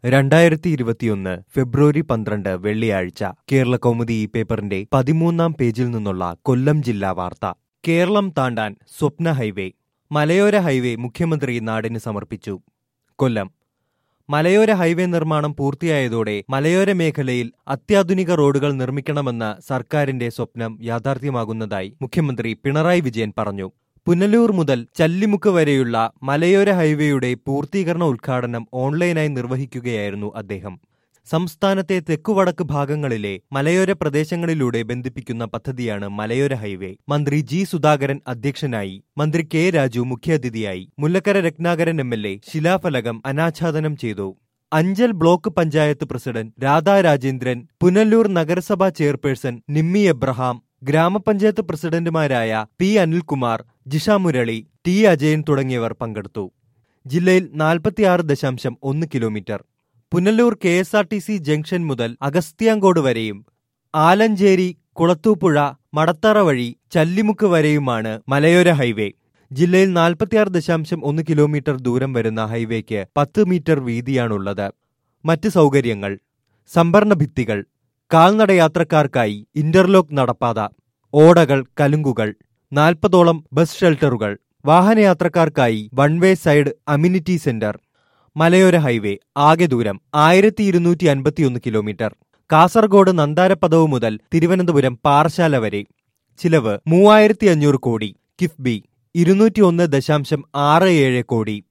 രണ്ടായിരത്തി ഇരുപത്തിയൊന്ന് ഫെബ്രുവരി പന്ത്രണ്ട് വെള്ളിയാഴ്ച കേരള കൗമുദി ഈ പേപ്പറിന്റെ പതിമൂന്നാം പേജിൽ നിന്നുള്ള കൊല്ലം ജില്ലാ വാർത്ത കേരളം താണ്ടാൻ സ്വപ്ന ഹൈവേ മലയോര ഹൈവേ മുഖ്യമന്ത്രി നാടിന് സമർപ്പിച്ചു കൊല്ലം മലയോര ഹൈവേ നിർമ്മാണം പൂർത്തിയായതോടെ മലയോര മേഖലയിൽ അത്യാധുനിക റോഡുകൾ നിർമ്മിക്കണമെന്ന സർക്കാരിന്റെ സ്വപ്നം യാഥാർത്ഥ്യമാകുന്നതായി മുഖ്യമന്ത്രി പിണറായി വിജയൻ പറഞ്ഞു പുനലൂർ മുതൽ ചല്ലിമുക്ക് വരെയുള്ള മലയോര ഹൈവേയുടെ പൂർത്തീകരണ ഉദ്ഘാടനം ഓൺലൈനായി നിർവഹിക്കുകയായിരുന്നു അദ്ദേഹം സംസ്ഥാനത്തെ തെക്കുവടക്ക് ഭാഗങ്ങളിലെ മലയോര പ്രദേശങ്ങളിലൂടെ ബന്ധിപ്പിക്കുന്ന പദ്ധതിയാണ് മലയോര ഹൈവേ മന്ത്രി ജി സുധാകരൻ അധ്യക്ഷനായി മന്ത്രി കെ രാജു മുഖ്യാതിഥിയായി Mullakkara Ratnakaran M L A ശിലാഫലകം അനാച്ഛാദനം ചെയ്തു അഞ്ചൽ ബ്ലോക്ക് പഞ്ചായത്ത് പ്രസിഡന്റ് രാധാ രാജേന്ദ്രൻ പുനലൂർ നഗരസഭാ ചെയർപേഴ്സൺ നിമ്മി എബ്രഹാം ഗ്രാമപഞ്ചായത്ത് പ്രസിഡന്റുമാരായ പി അനിൽകുമാർ ജിഷ മുരളി ടി അജയൻ തുടങ്ങിയവർ പങ്കെടുത്തു ജില്ലയിൽ നാൽപ്പത്തിയാറ് ദശാംശം ഒന്ന് kilometre Punalur K S R T C junction മുതൽ അഗസ്ത്യാങ്കോട് വരെയും ആലഞ്ചേരി കുളത്തൂപ്പുഴ മടത്തറ വഴി ചല്ലിമുക്ക് വരെയുമാണ് മലയോര ഹൈവേ ജില്ലയിൽ നാൽപ്പത്തിയാറ് ദശാംശം ഒന്ന് കിലോമീറ്റർ ദൂരം വരുന്ന ഹൈവേക്ക് പത്ത് മീറ്റർ വീതിയാണുള്ളത് മറ്റ് സൗകര്യങ്ങൾ സംഭരണ ഭിത്തികൾ കാൽനടയാത്രക്കാർക്കായി ഇന്റർലോക്ക് നടപ്പാത ഓടകൾ കലുങ്കുകൾ നാൽപ്പതോളം ബസ് ഷെൽട്ടറുകൾ വാഹനയാത്രക്കാർക്കായി one way side amenity centre മലയോര ഹൈവേ ആകെ ദൂരം ആയിരത്തി ഇരുന്നൂറ്റി അൻപത്തിയൊന്ന് കിലോമീറ്റർ കാസർഗോഡ് നന്താരപ്പദവ് മുതൽ തിരുവനന്തപുരം പാറശാല വരെ ചിലവ് മൂവായിരത്തി അഞ്ഞൂറ് കോടി കിഫ്ബി ഇരുന്നൂറ്റി ഒന്ന് ദശാംശം ആറ് ഏഴ് കോടി